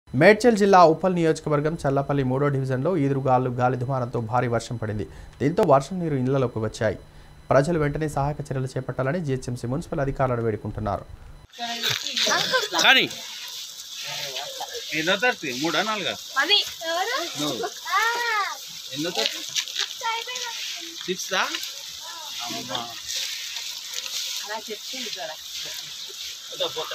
మేడ్చల్ జిల్లా ఉప్పల్ నియోజకవర్గం చల్లపల్లి మూడో డివిజన్లో ఈదురుగాలు గాలి దుమారంతో భారీ వర్షం పడింది దీంతో వర్షం నీరు ఇళ్లలోకి వచ్చాయి ప్రజలు వెంటనే సహాయక చర్యలు చేపట్టాలని జీహెచ్ఎంసీ మున్సిపల్ అధికారులను వేడుకుంటున్నారు కానీ ఎన్నో తరగతి మూడా నాలుగా అది ఎవరు నువ్వు ఎన్నో తరగతి సిక్స్తా అమ్మా అలా చెప్తుంది కదా పోతా, పోతా.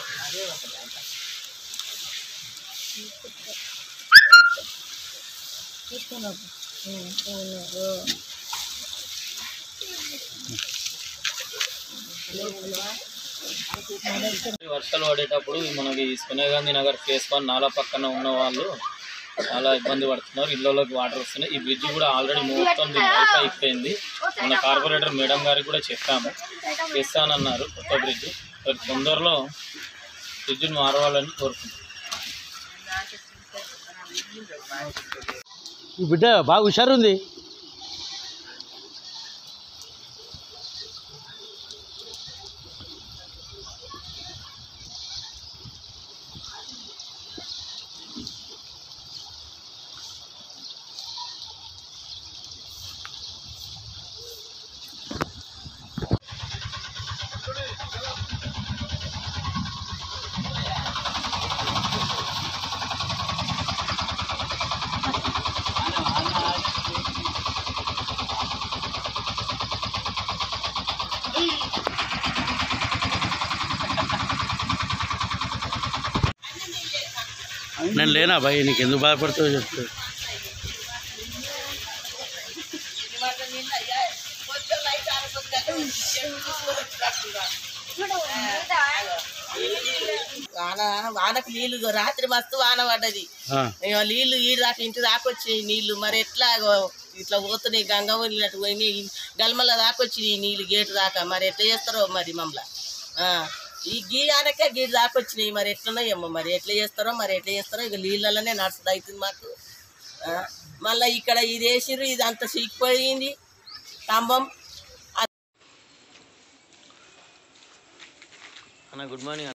వర్షాలు పడేటప్పుడు మనకి సోనియా గాంధీ నగర్ ఫేస్ వన్ నాలా పక్కన ఉన్న వాళ్ళు చాలా ఇబ్బంది పడుతున్నారు ఇళ్ళలోకి వాటర్ వస్తున్నాయి ఈ బ్రిడ్జ్ కూడా ఆల్రెడీ మొత్తం లైఫ్ అయిపోయింది మన కార్పొరేటర్ మేడం గారికి కూడా చెప్పాము చేస్తానన్నారు కొత్త బ్రిడ్జ్ మరి తొందరలో బ్రిడ్జ్ని మారవాలని కోరుకుంటున్నాం ఈ బిడ్డ బాగా హుషారుంది నేను లేనా భయ్ నీకు ఎందుకు బాధపడుతావు చెప్తా వాన వానకు నీళ్లు రాత్రి మస్తు వాన పడ్డది ఆ, ఇక నీళ్లు ఈ దాకా ఇంటి దాకా వచ్చినాయి నీళ్లు మరి ఎట్లా ఇగో ఇట్లా పోతున్నాయి గంగ వెళ్ళినట్టు పోయినాయి గల్మల దాకా వచ్చినాయి నీళ్లు గేటు దాకా మరి ఎట్లా చేస్తారో మరి మమ్మల్ని ఆ, ఈ గీ ఆనకే గీటు దాకా వచ్చినాయి మరి ఎట్లున్నాయేమో మరి ఎట్లా చేస్తారో మరి ఎట్లా చేస్తారో ఇక నీళ్ళలోనే నడుస్తుంది అవుతుంది మాకు ఆ, మళ్ళీ ఇక్కడ ఇది వేసిర్రు ఇది అంత చీకిపోయింది స్తంభం అన్న గుడ్ మార్నింగ్